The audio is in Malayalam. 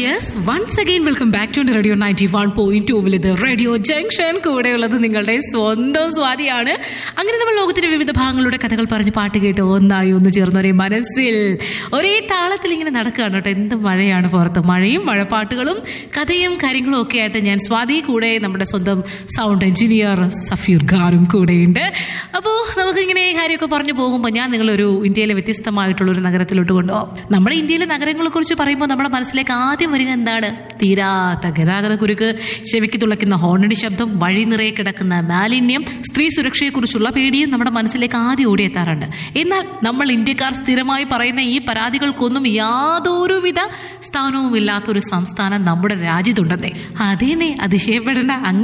yes once again welcome back to radio ninety one point ടൂവിൽ ഇത് റേഡിയോ ജംഗ്ഷൻ കൂടെയുള്ളത് നിങ്ങളുടെ സ്വന്തം സ്വാതിയാണ് അങ്ങനെ നമ്മൾ ലോകത്തിന്റെ വിവിധ ഭാഗങ്ങളുടെ കഥകൾ പറഞ്ഞ് പാട്ട് കേട്ട് ഒന്നായി ഒന്ന് ചേർന്ന ഒരേ മനസ്സിൽ ഒരേ താളത്തിൽ ഇങ്ങനെ നടക്കുകയാണ് കേട്ടോ എന്ത് മഴയാണ് പുറത്ത് മഴയും മഴപ്പാട്ടുകളും കഥയും കാര്യങ്ങളും ഒക്കെ ആയിട്ട് ഞാൻ സ്വാതി കൂടെ നമ്മുടെ സ്വന്തം സൗണ്ട് എഞ്ചിനീയർ സഫീർ ഖാനും കൂടെയുണ്ട് അപ്പോൾ നമുക്കിങ്ങനെ ഈ കാര്യമൊക്കെ പറഞ്ഞു പോകുമ്പോൾ ഞാൻ നിങ്ങളൊരു ഇന്ത്യയിലെ വ്യത്യസ്തമായിട്ടുള്ള ഒരു നഗരത്തിലോട്ട് കൊണ്ടുപോകാം നമ്മുടെ ഇന്ത്യയിലെ നഗരങ്ങളെ കുറിച്ച് പറയുമ്പോൾ നമ്മുടെ മനസ്സിലേക്ക് ആദ്യം വരിക എന്താണ് തീരാത്ത ഗതാഗത കുരുക്ക് ചെവിക്ക് തുളയ്ക്കുന്ന ഹോണടി ശബ്ദം വഴി നിറയെ കിടക്കുന്ന മാലിന്യം സ്ത്രീ സുരക്ഷയെക്കുറിച്ചുള്ള പേടിയും നമ്മുടെ മനസ്സിലേക്ക് ആദ്യം ഓടിയെത്താറുണ്ട് എന്നാൽ നമ്മൾ ഇന്ത്യക്കാർ സ്ഥിരമായി പറയുന്ന ഈ പരാതികൾക്കൊന്നും യാതൊരുവിധ സ്ഥാനവും ഇല്ലാത്തൊരു സംസ്ഥാനം നമ്മുടെ രാജ്യത്തുണ്ടെന്നേ അതേനെ അതിശയപ്പെടേണ്ട